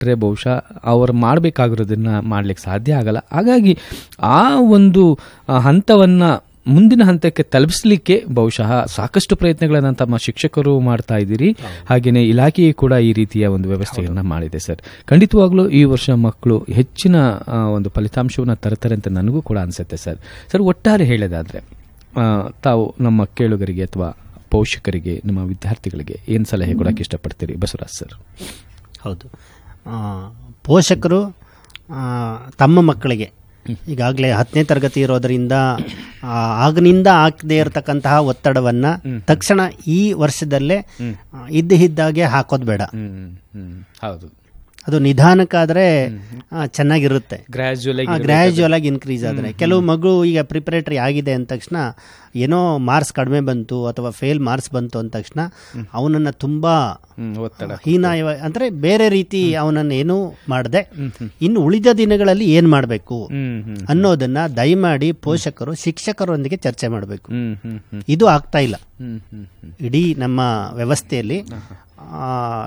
ಬಿಟ್ಟರೆ ಬಹುಶಃ ಅವ್ರು ಮಾಡಬೇಕಾಗಿರೋದನ್ನ ಮಾಡ್ಲಿಕ್ಕೆ ಸಾಧ್ಯ ಆಗಲ್ಲ ಹಾಗಾಗಿ ಆ ಒಂದು ಆ, ಹಂತವನ್ನ ಮುಂದಿನ ಹಂತಕ್ಕೆ ತಲುಪಿಸಲಿಕ್ಕೆ ಬಹುಶಃ ಸಾಕಷ್ಟು ಪ್ರಯತ್ನಗಳನ್ನು ತಮ್ಮ ಶಿಕ್ಷಕರು ಮಾಡ್ತಾ ಇದ್ದೀರಿ ಹಾಗೆಯೇ ಇಲಾಖೆಯು ಕೂಡ ಈ ರೀತಿಯ ಒಂದು ವ್ಯವಸ್ಥೆಯನ್ನ ಮಾಡಿದೆ ಸರ್ ಖಂಡಿತವಾಗ್ಲೂ ಈ ವರ್ಷ ಮಕ್ಕಳು ಹೆಚ್ಚಿನ ಆ, ಒಂದು ಫಲಿತಾಂಶವನ್ನು ತರ್ತಾರೆ ಅಂತ ನನಗೂ ಕೂಡ ಅನಿಸುತ್ತೆ ಸರ್ ಸರ್ ಒಟ್ಟಾರೆ ಹೇಳೋದಾದ್ರೆ ಆ, ತಾವು ನಮ್ಮ ಕೇಳುಗರಿಗೆ ಅಥವಾ ಪೋಷಕರಿಗೆ ನಮ್ಮ ವಿದ್ಯಾರ್ಥಿಗಳಿಗೆ ಏನು ಸಲಹೆ ಕೊಡಕ್ಕೆ ಇಷ್ಟಪಡ್ತೀರಿ ಬಸವರಾಜ್ ಸರ್ ಹೌದು ಆ, ಪೋಷಕರು ಆ, ತಮ್ಮ ಮಕ್ಕಳಿಗೆ ಈಗಾಗಲೇ ಹತ್ತನೇ ತರಗತಿ ಇರೋದರಿಂದ ಆ, ಆಗನಿಂದ ಹಾಕದೇ ಇರತಕ್ಕಂತಹ ಒತ್ತಡವನ್ನ ತಕ್ಷಣ ಈ ವರ್ಷದಲ್ಲೇ ಆ, ಇದ್ದ ಇದ್ದಾಗೆ ಹಾಕೋದು ಬೇಡ ಹೌದು ಅದು ನಿಧಾನಕ್ಕಾದ್ರೆ ಆ, ಚೆನ್ನಾಗಿರುತ್ತೆ ಗ್ರಾಜುಯಲ್ ಗ್ರ್ಯಾಜುವಲ್ ಆಗಿ ಇನ್ಕ್ರೀಸ್ ಆದರೆ ಕೆಲವು ಮಗು ಈಗ ಪ್ರಿಪರೇಟರಿ ಆಗಿದೆ ಅಂದ ತಕ್ಷಣ ಏನೋ ಮಾರ್ಕ್ಸ್ ಕಡಿಮೆ ಬಂತು ಅಥವಾ ಫೇಲ್ ಮಾರ್ಕ್ಸ್ ಬಂತು ಅಂದ ತಕ್ಷಣ ಅವನನ್ನ ತುಂಬಾ ಒತ್ತಡ ಹೀನಾಯ ಅಂದ್ರೆ ಬೇರೆ ರೀತಿ ಅವನನ್ನು ಏನೂ ಮಾಡದೆ ಇನ್ನು ಉಳಿದ ದಿನಗಳಲ್ಲಿ ಏನ್ ಮಾಡಬೇಕು ಹ್ಮ್ ಹ್ಮ್ ಅನ್ನೋದನ್ನ ದಯಮಾಡಿ ಪೋಷಕರು ಶಿಕ್ಷಕರೊಂದಿಗೆ ಚರ್ಚೆ ಮಾಡಬೇಕು ಹ್ಮ್ ಹ್ಮ್ ಹ್ಮ್ ಇದು ಆಗ್ತಾ ಇಲ್ಲ ಹ್ಮ್ ಹ್ಮ್ ಹ್ಮ್ ಇಡೀ ನಮ್ಮ ವ್ಯವಸ್ಥೆಯಲ್ಲಿ ಆ,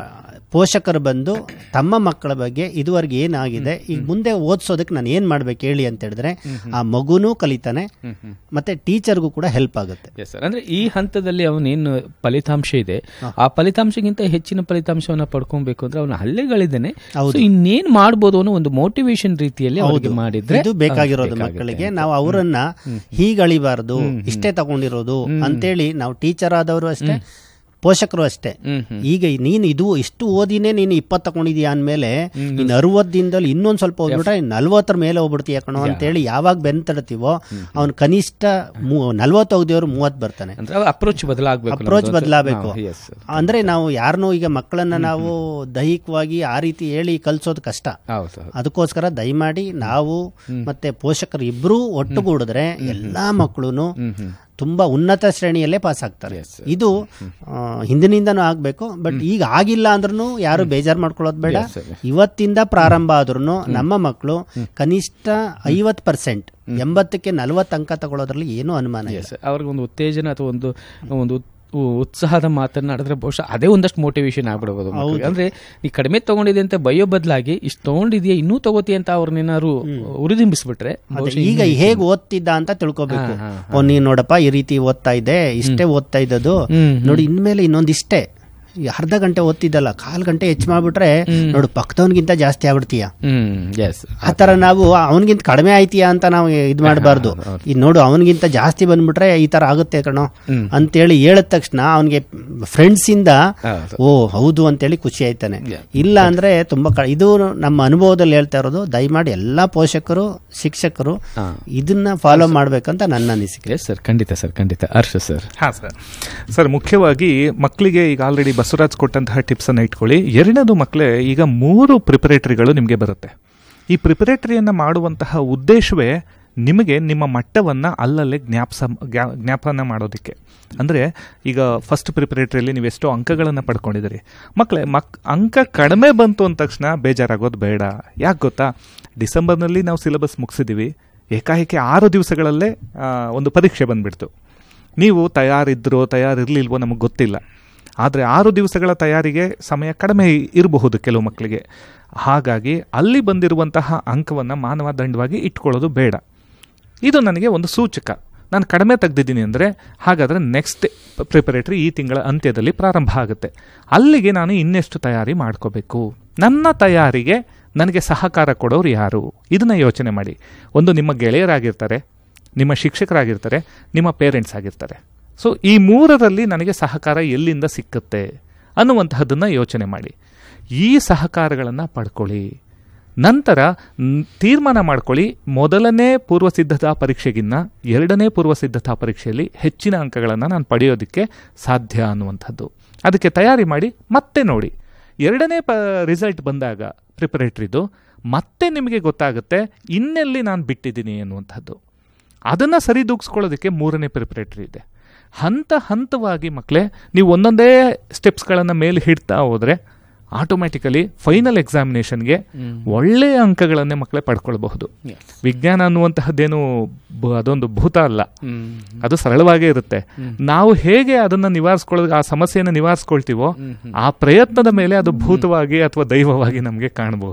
ಪೋಷಕರು ಬಂದು ತಮ್ಮ ಮಕ್ಕಳ ಬಗ್ಗೆ ಇದುವರೆಗೆ ಏನಾಗಿದೆ ಈಗ ಮುಂದೆ ಓದಿಸೋದಕ್ಕೆ ನಾನು ಏನು ಮಾಡ್ಬೇಕು ಹೇಳಿ ಅಂತ ಹೇಳಿದ್ರೆ ಆ ಮಗುನೂ ಕಲಿತಾನೆ ಮತ್ತೆ ಟೀಚರ್ಗೂ ಕೂಡ ಹೆಲ್ಪ್ ಆಗುತ್ತೆ ಎಸ್ ಸರ್ ಅಂದ್ರೆ ಈ ಹಂತದಲ್ಲಿ ಅವನೇನು ಫಲಿತಾಂಶ ಇದೆ ಆ ಫಲಿತಾಂಶಕ್ಕಿಂತ ಹೆಚ್ಚಿನ ಫಲಿತಾಂಶವನ್ನ ಪಡ್ಕೊಬೇಕು ಅಂದ್ರೆ ಅವನ ಹಲ್ಲೆಗಳಿದ್ದೇನೆ ಸೊ ಇನ್ನೇನ್ ಮಾಡ್ಬೋದು ಅನ್ನೋ ಒಂದು ಮೋಟಿವೇಶನ್ ರೀತಿಯಲ್ಲಿ ಅವ್ರಿಗೆ ಮಾಡಿದ್ರೆ ಇದು ಬೇಕಾಗಿರೋದು ಮಕ್ಕಳಿಗೆ ನಾವು ಅವರನ್ನ ಹೀಗಳಿಬಾರ್ದು ಇಷ್ಟೇ ತಗೊಂಡಿರೋದು ಅಂತೇಳಿ ನಾವು ಟೀಚರ್ ಆದವರು ಅಷ್ಟೇ ಪೋಷಕರು ಅಷ್ಟೇ ಹ್ಮ್ ಈಗ ನೀನು ಇದು ಇಷ್ಟು ಓದಿನೇ ನೀನು ಇಪ್ಪತ್ತು ತಗೊಂಡಿದ್ಯಾ ಅಂದಮೇಲೆ ಇನ್ನು ಅರವತ್ತು ದಿನದಲ್ಲಿ ಇನ್ನೊಂದು ಸ್ವಲ್ಪ ಓದ್ಬಿಟ್ರೆ ನಲ್ವತ್ತರ ಮೇಲೆ ಹೋಗ್ಬಿಡ್ತೀಯ ಕಣೋ ಅಂತೇಳಿ ಯಾವಾಗ ಬೆನ್ ತಡ್ತೀವೋ ಅವ್ನು ಕನಿಷ್ಠ ನಲ್ವತ್ತು ಹೋಗ್ದೇವ್ರು ಮೂವತ್ತು ಬರ್ತಾನೆ ಅಂದ್ರೆ ಅಪ್ರೋಚ್ ಬದಲಾಗಬೇಕು ಅಪ್ರೋಚ್ ಬದಲಾಗಬೇಕು ಎಸ್ ಅಂದ್ರೆ ನಾವು ಯಾರನ್ನೂ ಈಗ ಮಕ್ಕಳನ್ನ ನಾವು ದೈಹಿಕವಾಗಿ ಆ ರೀತಿ ಹೇಳಿ ಕಲ್ಸೋದು ಕಷ್ಟ ಹೌದು ಹೌದು ಅದಕ್ಕೋಸ್ಕರ ದಯಮಾಡಿ ನಾವು ಮತ್ತೆ ಪೋಷಕರು ಇಬ್ಬರೂ ಒಟ್ಟುಗೂಡಿದ್ರೆ ಎಲ್ಲಾ ಮಕ್ಕಳು ತುಂಬಾ ಉನ್ನತ ಶ್ರೇಣಿಯಲ್ಲೇ ಪಾಸ್ ಆಗ್ತಾರೆ ಇದು ಆ, ಹಿಂದಿನಿಂದನೂ ಆಗ್ಬೇಕು ಬಟ್ ಈಗ ಆಗಿಲ್ಲ ಅಂದ್ರೂ ಯಾರು ಬೇಜಾರು ಮಾಡ್ಕೊಳ್ಳೋದು ಬೇಡ ಇವತ್ತಿಂದ ಪ್ರಾರಂಭ ಆದ್ರೂ ನಮ್ಮ ಮಕ್ಕಳು ಕನಿಷ್ಠ ಐವತ್ ಪರ್ಸೆಂಟ್ ಎಂಬತ್ತಕ್ಕೆ ನಲವತ್ತು ಅಂಕ ತಗೊಳ್ಳೋದ್ರಲ್ಲಿ ಏನೂ ಅನುಮಾನ ಇಲ್ಲ ಎಸ್ ಅವ್ರಿಗೆ ಒಂದು ಉತ್ತೇಜನ ಅಥವಾ ಒಂದು ಒಂದು ಉತ್- ಉ- ಉತ್ಸಾಹದ ಮಾತನ್ನಾಡಿದ್ರೆ ಬಹುಶಃ ಅದೇ ಒಂದಷ್ಟು ಮೋಟಿವೇಶನ್ ಆಗ್ಬಿಡ್ಬೋದು ಮಕ್ಳಿಗೆ. ಅಂದ್ರೆ ನೀ ಕಡಿಮೆ ತಗೊಂಡಿದೆ ಅಂತ ಬಯ್ಯೋ ಬದಲಾಗಿ ಇಷ್ಟು ತಗೊಂಡಿದ್ಯಾ ಇನ್ನೂ ತಗೋತಿ ಅಂತ ಅವ್ರನ್ನೇನಾದ್ರು ಉರಿದಿಂಬಿಸ್ಬಿಟ್ರೆ ಅದೇ, ಈಗ ಹೇಗ್ ಓದ್ತಿದ್ದ ಅಂತ ತಿಳ್ಕೊಬೇಕು ಓ ನೀನ್ ನೋಡಪ್ಪ ಈ ರೀತಿ ಓದ್ತಾ ಇದ್ದೆ ಇಷ್ಟೇ ಓದ್ತಾ ಇದ್ದದು ನೋಡಿ ಇನ್ಮೇಲೆ ಇನ್ನೊಂದಿಷ್ಟೇ ಈ ಅರ್ಧ ಗಂಟೆ ಓದ್ತಿದ್ದಲ್ಲ ಕಾಲ್ ಗಂಟೆ ಹೆಚ್ಚು ಮಾಡ್ಬಿಟ್ರೆ ನೋಡು ಪಕ್ಕದವನ್ಗಿಂತ ಜಾಸ್ತಿ ಆಗ್ಬಿಡ್ತೀಯ ಹ್ಮ್ ಎಸ್ ಆ ತರ ನಾವು ಅವನಿಗಿಂತ ಕಡಿಮೆ ಆಯ್ತೀಯಾ ಅಂತ ನಾವು ಇದ್ ಮಾಡಬಾರ್ದು ಈ ನೋಡು ಅವನಿಗಿಂತ ಜಾಸ್ತಿ ಬಂದ್ಬಿಟ್ರೆ ಈ ತರ ಆಗುತ್ತೆ ಕಣೋ ಅಂತೇಳಿ ಹೇಳಿದ ತಕ್ಷಣ ಅವನಿಗೆ ಫ್ರೆಂಡ್ಸ್ ಇಂದ ಹೌದು. ಓ ಹೌದು ಅಂತೇಳಿ ಖುಷಿ ಆಯ್ತಾನೆ ಇಲ್ಲ ಅಂದ್ರೆ ತುಂಬಾ ಕ- ಇದು ನಮ್ಮ ಅನುಭವದಲ್ಲಿ ಹೇಳ್ತಾ ಇರೋದು ದಯಮಾಡಿ ಎಲ್ಲಾ ಪೋಷಕರು ಶಿಕ್ಷಕರು ಇದನ್ನ ಫಾಲೋ ಮಾಡ್ಬೇಕಂತ ನನ್ನ ಅನಿಸಿಕೆ ಎಸ್ ಸರ್ ಖಂಡಿತ ಸರ್ ಖಂಡಿತ ಹರ್ಷ ಸರ್ ಹಾಂ ಸರ್ ಸರ್ ಮುಖ್ಯವಾಗಿ ಮಕ್ಕಳಿಗೆ ಈಗ ಆಲ್ರೆಡಿ ಬಸವರಾಜ್ ಕೊಟ್ಟಂತಹ ಟಿಪ್ಸನ್ನು ಇಟ್ಕೊಳ್ಳಿ ಎರಡನೇದು ಮಕ್ಕಳೇ ಈಗ ಮೂರು ಪ್ರಿಪರೇಟರಿಗಳು ನಿಮಗೆ ಬರುತ್ತೆ ಈ ಪ್ರಿಪರೇಟರಿಯನ್ನು ಮಾಡುವಂತಹ ಉದ್ದೇಶವೇ ನಿಮಗೆ ನಿಮ್ಮ ಮಟ್ಟವನ್ನು ಅಲ್ಲಲ್ಲೇ ಜ್ಞಾಪಸ ಜ್ಞಾ- ಜ್ಞಾಪನ ಮಾಡೋದಕ್ಕೆ ಅಂದರೆ ಈಗ ಫಸ್ಟ್ ಪ್ರಿಪರೇಟರಿಯಲ್ಲಿ ನೀವು ಎಷ್ಟೋ ಅಂಕಗಳನ್ನು ಪಡ್ಕೊಂಡಿದ್ದೀರಿ ಮಕ್ಕಳೇ ಮಕ್ ಅಂಕ ಕಡಿಮೆ ಬಂತು ಅಂದ ತಕ್ಷಣ ಬೇಜಾರಾಗೋದು ಬೇಡ ಯಾಕೆ ಗೊತ್ತಾ ಡಿಸೆಂಬರ್ನಲ್ಲಿ ನಾವು ಸಿಲೆಬಸ್ ಮುಗಿಸಿದ್ದೀವಿ ಏಕಾಏಕಿ ಆರು ದಿವಸಗಳಲ್ಲೇ ಆ, ಒಂದು ಪರೀಕ್ಷೆ ಬಂದ್ಬಿಡ್ತು ನೀವು ತಯಾರಿದ್ರೋ ತಯಾರಿರ್ಲಿಲ್ವೋ ನಮಗೆ ಗೊತ್ತಿಲ್ಲ ಆದರೆ ಆರು ದಿವಸಗಳ ತಯಾರಿಗೆ ಸಮಯ ಕಡಿಮೆ ಇರಬಹುದು ಕೆಲವು ಮಕ್ಕಳಿಗೆ ಹಾಗಾಗಿ ಅಲ್ಲಿ ಬಂದಿರುವಂತಹ ಅಂಕವನ್ನು ಮಾನವ ದಂಡವಾಗಿ ಇಟ್ಕೊಳ್ಳೋದು ಬೇಡ ಇದು ನನಗೆ ಒಂದು ಸೂಚಕ ನಾನು ಕಡಿಮೆ ತೆಗೆದಿದ್ದೀನಿ ಅಂದರೆ ಹಾಗಾದರೆ ನೆಕ್ಸ್ಟ್ ಪ್ರಿಪರೇಟರಿ ಈ ತಿಂಗಳ ಅಂತ್ಯದಲ್ಲಿ ಪ್ರಾರಂಭ ಆಗುತ್ತೆ ಅಲ್ಲಿಗೆ ನಾನು ಇನ್ನೆಷ್ಟು ತಯಾರಿ ಮಾಡ್ಕೋಬೇಕು ನನ್ನ ತಯಾರಿಗೆ ನನಗೆ ಸಹಕಾರ ಕೊಡೋರು ಯಾರು ಇದನ್ನ ಯೋಚನೆ ಮಾಡಿ ಒಂದು ನಿಮ್ಮ ಗೆಳೆಯರಾಗಿರ್ತಾರೆ ನಿಮ್ಮ ಶಿಕ್ಷಕರಾಗಿರ್ತಾರೆ ನಿಮ್ಮ ಪೇರೆಂಟ್ಸ್ ಆಗಿರ್ತಾರೆ ಸೊ ಈ ಮೂರರಲ್ಲಿ ನನಗೆ ಸಹಕಾರ ಎಲ್ಲಿಂದ ಸಿಕ್ಕುತ್ತೆ ಅನ್ನುವಂತಹದ್ದನ್ನು ಯೋಚನೆ ಮಾಡಿ ಈ ಸಹಕಾರಗಳನ್ನು ಪಡ್ಕೊಳ್ಳಿ ನಂತರ ನ್- ತೀರ್ಮಾನ ಮಾಡ್ಕೊಳ್ಳಿ ಮೊದಲನೇ ಪೂರ್ವ ಸಿದ್ಧತಾ ಪರೀಕ್ಷೆಗಿನ್ನ ಎರಡನೇ ಪೂರ್ವ ಸಿದ್ಧತಾ ಪರೀಕ್ಷೆಯಲ್ಲಿ ಹೆಚ್ಚಿನ ಅಂಕಗಳನ್ನು ನಾನು ಪಡೆಯೋದಕ್ಕೆ ಸಾಧ್ಯ ಅನ್ನುವಂಥದ್ದು ಅದಕ್ಕೆ ತಯಾರಿ ಮಾಡಿ ಮತ್ತೆ ನೋಡಿ ಎರಡನೇ ಪ ರಿಸಲ್ಟ್ ಬಂದಾಗ ಪ್ರಿಪರೇಟ್ರಿದು ಮತ್ತೆ ನಿಮಗೆ ಗೊತ್ತಾಗುತ್ತೆ ಇನ್ನೆಲ್ಲಿ ನಾನು ಬಿಟ್ಟಿದ್ದೀನಿ ಅನ್ನುವಂಥದ್ದು ಅದನ್ನು ಸರಿದೂಗಿಸ್ಕೊಳ್ಳೋದಕ್ಕೆ ಮೂರನೇ ಪ್ರಿಪರೇಟರಿ ಇದೆ ಹಂತ ಹಂತವಾಗಿ ಮಕ್ಕಳೇ ನೀವು ಒಂದೊಂದೇ ಸ್ಟೆಪ್ಸ್ಗಳನ್ನು ಮೇಲೆ ಹಿಡ್ತಾ ಹೋದರೆ ಆಟೋಮ್ಯಾಟಿಕಲಿ ಫೈನಲ್ ಎಕ್ಸಾಮಿನೇಷನ್ಗೆ ಒಳ್ಳೆಯ ಅಂಕಗಳನ್ನೇ ಮಕ್ಕಳೇ ಪಡ್ಕೊಳ್ಬಹುದು ವಿಜ್ಞಾನ ಅನ್ನುವಂತಹದ್ದೇನು ಬ- ಅದೊಂದು ಭೂತ ಅಲ್ಲ ಅದು ಸರಳವಾಗೇ ಇರುತ್ತೆ ನಾವು ಹೇಗೆ ಅದನ್ನ ನಿವಾರಿಸ್ಕೊಳ್ಳೋದು ಆ ಸಮಸ್ಯೆಯನ್ನು ನಿವಾರಿಸ್ಕೊಳ್ತೀವೋ ಆ ಪ್ರಯತ್ನದ ಮೇಲೆ ಅದು ಭೂತವಾಗಿ ಅಥವಾ ದೈವವಾಗಿ ನಮಗೆ ಕಾಣಬಹುದು